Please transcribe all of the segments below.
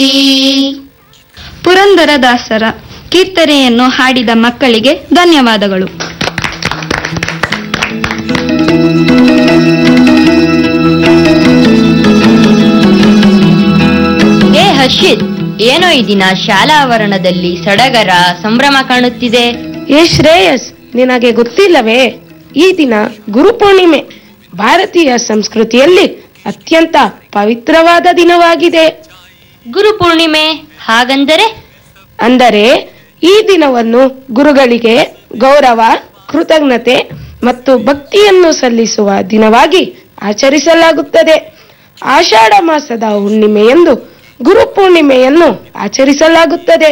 ಪುರಂದರದಾಸರ ಕೀರ್ತನೆಯನ್ನು ಹಾಡಿದ ಮಕ್ಕಳಿಗೆ ಧನ್ಯವಾದಗಳು ಏ ಹರ್ಷಿತ್ ಏನೋ ಈ ದಿನ ಶಾಲಾ ಆವರಣದಲ್ಲಿ ಸಡಗರ ಸಂಭ್ರಮ ಕಾಣುತ್ತಿದೆ ಏ ಶ್ರೇಯಸ್ ನಿನಗೆ ಗೊತ್ತಿಲ್ಲವೇ ಈ ದಿನ ಗುರುಪೂರ್ಣಿಮೆ ಭಾರತೀಯ ಸಂಸ್ಕೃತಿಯಲ್ಲಿ ಅತ್ಯಂತ ಪವಿತ್ರವಾದ ದಿನವಾಗಿದೆ ಗುರುಪೂರ್ಣಿಮೆ ಹಾಗಂದರೆ ಅಂದರೆ ಈ ದಿನವನ್ನು ಗುರುಗಳಿಗೆ ಗೌರವ ಕೃತಜ್ಞತೆ ಮತ್ತು ಭಕ್ತಿಯನ್ನು ಸಲ್ಲಿಸುವ ದಿನವಾಗಿ ಆಚರಿಸಲಾಗುತ್ತದೆ ಆಷಾಢ ಮಾಸದ ಹುಣ್ಣಿಮೆಯಂದು ಗುರುಪೂರ್ಣಿಮೆಯನ್ನು ಆಚರಿಸಲಾಗುತ್ತದೆ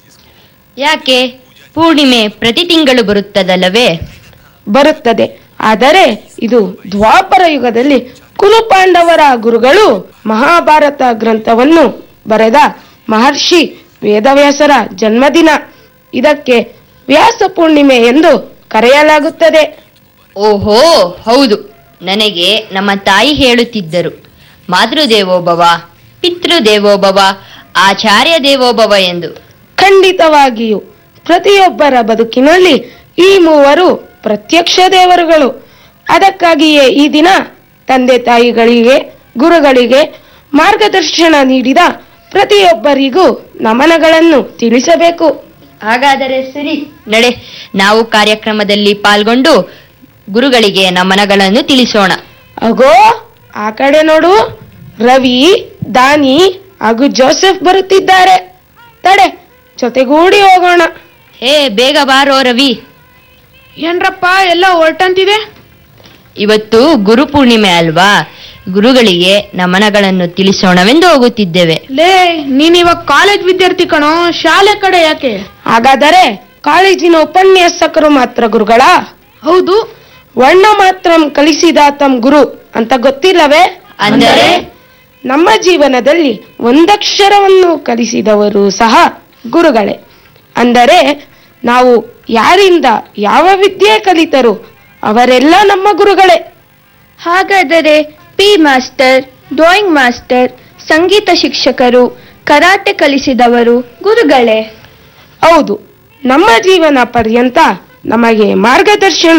ಯಾಕೆ ಪೂರ್ಣಿಮೆ ಪ್ರತಿ ತಿಂಗಳು ಬರುತ್ತದಲ್ಲವೇ ಬರುತ್ತದೆ ಆದರೆ ಇದು ದ್ವಾಪರ ಯುಗದಲ್ಲಿ ಕುರುಪಾಂಡವರ ಗುರುಗಳು ಮಹಾಭಾರತ ಗ್ರಂಥವನ್ನು ಬರೆದ ಮಹರ್ಷಿ ವೇದವ್ಯಾಸರ ಜನ್ಮದಿನ ಇದಕ್ಕೆ ವ್ಯಾಸ ಪೂರ್ಣಿಮೆ ಎಂದು ಕರೆಯಲಾಗುತ್ತದೆ ಓಹೋ ಹೌದು ನನಗೆ ನಮ್ಮ ತಾಯಿ ಹೇಳುತ್ತಿದ್ದರು ಮಾತೃದೇವೋಭವ ಪಿತೃದೇವೋಭವ ಆಚಾರ್ಯ ದೇವೋಭವ ಎಂದು ಖಂಡಿತವಾಗಿಯೂ ಪ್ರತಿಯೊಬ್ಬರ ಬದುಕಿನಲ್ಲಿ ಈ ಮೂವರು ಪ್ರತ್ಯಕ್ಷ ದೇವರುಗಳು ಅದಕ್ಕಾಗಿಯೇ ಈ ದಿನ ತಂದೆ ತಾಯಿಗಳಿಗೆ ಗುರುಗಳಿಗೆ ಮಾರ್ಗದರ್ಶನ ನೀಡಿದ ಪ್ರತಿಯೊಬ್ಬರಿಗೂ ನಮನಗಳನ್ನು ತಿಳಿಸಬೇಕು ಹಾಗಾದರೆ ಸರಿ ನಡೆ ನಾವು ಕಾರ್ಯಕ್ರಮದಲ್ಲಿ ಪಾಲ್ಗೊಂಡು ಗುರುಗಳಿಗೆ ನಮನಗಳನ್ನು ತಿಳಿಸೋಣ ಅಗೋ ಆ ಕಡೆ ನೋಡು ರವಿ ದಾನಿ ಹಾಗೂ ಜೋಸೆಫ್ ಬರುತ್ತಿದ್ದಾರೆ ತಡೆ ಜೊತೆಗೂಡಿ ಹೋಗೋಣ ಹೇ ಬೇಗ ಬಾರೋ ರವಿ ಏನ್ರಪ್ಪ ಎಲ್ಲ ಹೊರಟಂತಿದೆ ಇವತ್ತು ಗುರುಪೂರ್ಣಿಮೆ ಅಲ್ವಾ ಗುರುಗಳಿಗೆ ನಮನಗಳನ್ನು ತಿಳಿಸೋಣವೆಂದು ಹೋಗುತ್ತಿದ್ದೇವೆ ಲೇ ನೀನ್ ಇವಾಗ ಕಾಲೇಜ್ ವಿದ್ಯಾರ್ಥಿ ಕಣೋ ಶಾಲೆ ಕಡೆ ಯಾಕೆ ಹಾಗಾದರೆ ಕಾಲೇಜಿನ ಉಪನ್ಯಾಸಕರು ಮಾತ್ರ ಗುರುಗಳ ಹೌದು ವರ್ಣ ಮಾತ್ರ ಕಲಿಸಿದ ತಮ್ ಗುರು ಅಂತ ಗೊತ್ತಿಲ್ಲವೇ ಅಂದರೆ ನಮ್ಮ ಜೀವನದಲ್ಲಿ ಒಂದಕ್ಷರವನ್ನು ಕಲಿಸಿದವರು ಸಹ ಗುರುಗಳೇ ಅಂದರೆ ನಾವು ಯಾರಿಂದ ಯಾವ ವಿದ್ಯೆ ಕಲಿತರು ಅವರೆಲ್ಲ ನಮ್ಮ ಗುರುಗಳೇ ಹಾಗಾದರೆ ಪಿ ಮಾಸ್ಟರ್ ಡ್ರಾಯಿಂಗ್ ಮಾಸ್ಟರ್ ಸಂಗೀತ ಶಿಕ್ಷಕರು ಕರಾಟೆ ಕಲಿಸಿದವರು ಗುರುಗಳೇ ಹೌದು ನಮ್ಮ ಜೀವನ ಪರ್ಯಂತ ನಮಗೆ ಮಾರ್ಗದರ್ಶನ